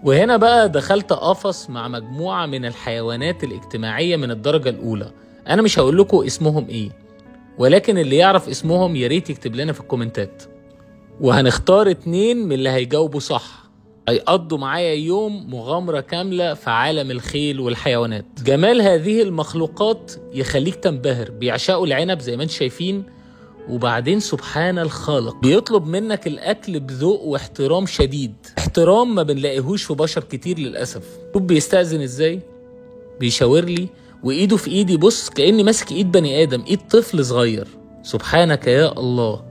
وهنا بقى دخلت قفص مع مجموعة من الحيوانات الاجتماعية من الدرجة الأولى أنا مش هقول لكم اسمهم إيه ولكن اللي يعرف اسمهم ياريت يكتب لنا في الكومنتات وهنختار اتنين من اللي هيجاوبوا صح هيقضوا معايا يوم مغامرة كاملة في عالم الخيل والحيوانات جمال هذه المخلوقات يخليك تنبهر بيعشقوا العنب زي ما انتم شايفين وبعدين سبحان الخالق بيطلب منك الاكل بذوق واحترام شديد احترام ما بنلاقيهوش في بشر كتير للاسف شوف بيستأذن ازاي بيشاور لي وايده في ايدي بص كاني ماسك ايد بني ادم ايد طفل صغير سبحانك يا الله